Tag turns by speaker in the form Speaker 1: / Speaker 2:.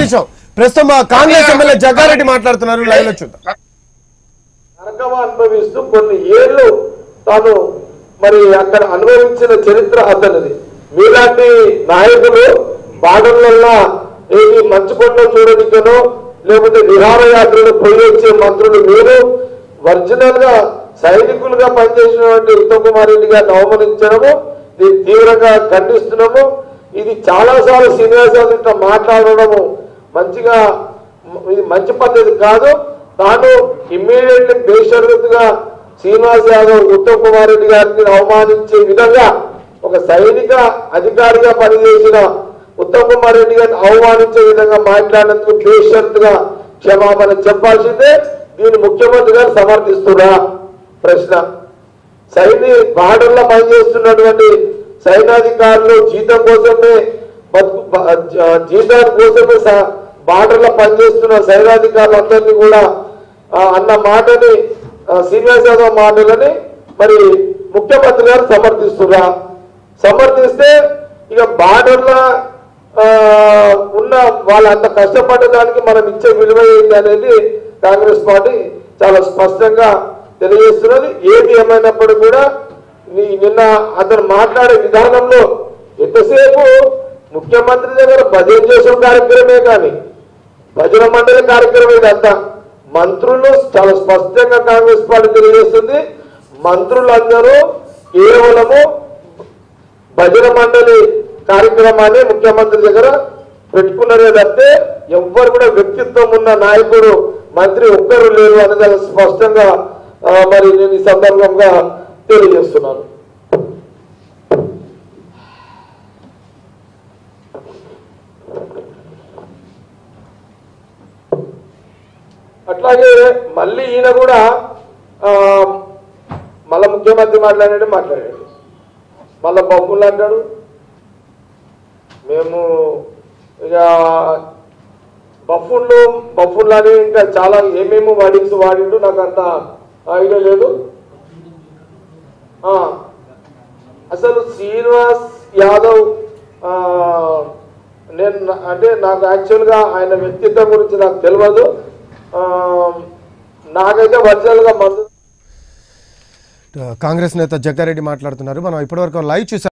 Speaker 1: నిమిషం ప్రస్తుతం మా కాంగ్రెస్ ఎమ్మెల్యే జగ్గారెడ్డి మాట్లాడుతున్నారు లైవ్ లో చూద్దాం
Speaker 2: నరకం అనుభవిస్తూ కొన్ని ఏళ్ళు తాను మరి అక్కడ అనుభవించిన చరిత్ర అతనిది మీలాంటి నాయకులు బాధల్లో ఏది మంచుకొండ చూడనికనో లేకపోతే విహారయాత్రలు పోయి వచ్చే మంత్రులు మీరు ఒరిజినల్ గా సైనికులుగా పనిచేసినటువంటి ఉత్తమ్ కుమార్ రెడ్డి గారిని అవమానించడము దీన్ని తీవ్రంగా ఖండిస్తున్నాము ఇది చాలా సార్లు సీనియర్ ఇట్లా మాట్లాడడము మంచిగా ఇది మంచి పద్ధతి కాదు తాను ఇమ్మీడియట్లీ బేషరతుగా శ్రీనివాస్ యాదవ్ ఉత్తమ్ కుమార్ రెడ్డి గారిని అవమానించే విధంగా ఒక సైనిక అధికారిగా పనిచేసిన ఉత్తమ్ కుమార్ రెడ్డి గారిని అవమానించే విధంగా మాట్లాడినందుకు బేషరతుగా క్షమాపణ చెప్పాల్సిందే దీన్ని ముఖ్యమంత్రి గారు సమర్థిస్తున్నా ప్రశ్న సైని బార్డర్లో పనిచేస్తున్నటువంటి సైనాధికారులు జీతం కోసమే బతుకు బ- జ- జీతం కోసమే స- బార్డర్లో పనిచేస్తున్న సైనాధికారులందరినీ కూడా ఆ, అన్న మాటని ఆ, శ్రీనివాస్ యాదవ్ మాటలని మరి ముఖ్యమంత్రి గారు సమర్థిస్తున్నా సమర్థిస్తే ఇక బార్డర్లో ఆ, ఉన్న వాళ్ళు అంత కష్టపడడానికి మనం ఇచ్చే విలువ ఏంటి అనేది కాంగ్రెస్ పార్టీ చాలా స్పష్టంగా తెలియజేస్తున్నది ఏది ఏమైనప్పుడు కూడా నీ- నిన్న అతను మాట్లాడే విధానంలో ఎంతసేపు ముఖ్యమంత్రి దగ్గర భజన చేసిన కార్యక్రమే కానీ భజన మండలి కార్యక్రమం ఇదంతా మంత్రులు చాలా స్పష్టంగా కాంగ్రెస్ పార్టీ తెలియజేస్తుంది మంత్రులందరూ కేవలము భజన మండలి కార్యక్రమాన్ని ముఖ్యమంత్రి దగ్గర పెట్టుకున్నారే తప్పితే ఎవ్వరు కూడా వ్యక్తిత్వం ఉన్న నాయకుడు మంత్రి ఒక్కరు లేరు అని చాలా స్పష్టంగా ఆ, మరి నేను ఈ సందర్భంగా తెలియజేస్తున్నాను అట్లాగే మళ్ళీ ఈయన కూడా ఆ, మళ్ళా ముఖ్యమంత్రి మాట్లాడాడు మాట్లాడాడు మళ్ళా బొమ్మలు అంటాడు మేము ఇక బఫున్లు బఫున్లు అని ఇంకా చాలా ఏమేమి వర్డింగ్స్ వాడిండు నాకు అంత ఐడియా లేదు ఆ, అసలు శ్రీనివాస్ యాదవ్ ఆ, నేను నా- అంటే నాకు యాక్చువల్గా ఆయన వ్యక్తిత్వం గురించి నాకు తెలియదు ఆ, నాకైతే ఒరిజినల్గా మందు
Speaker 1: కాంగ్రెస్ నేత జగ్గారెడ్డి మాట్లాడుతున్నారు మనం ఇప్పటివరకు లైవ్ చూసాం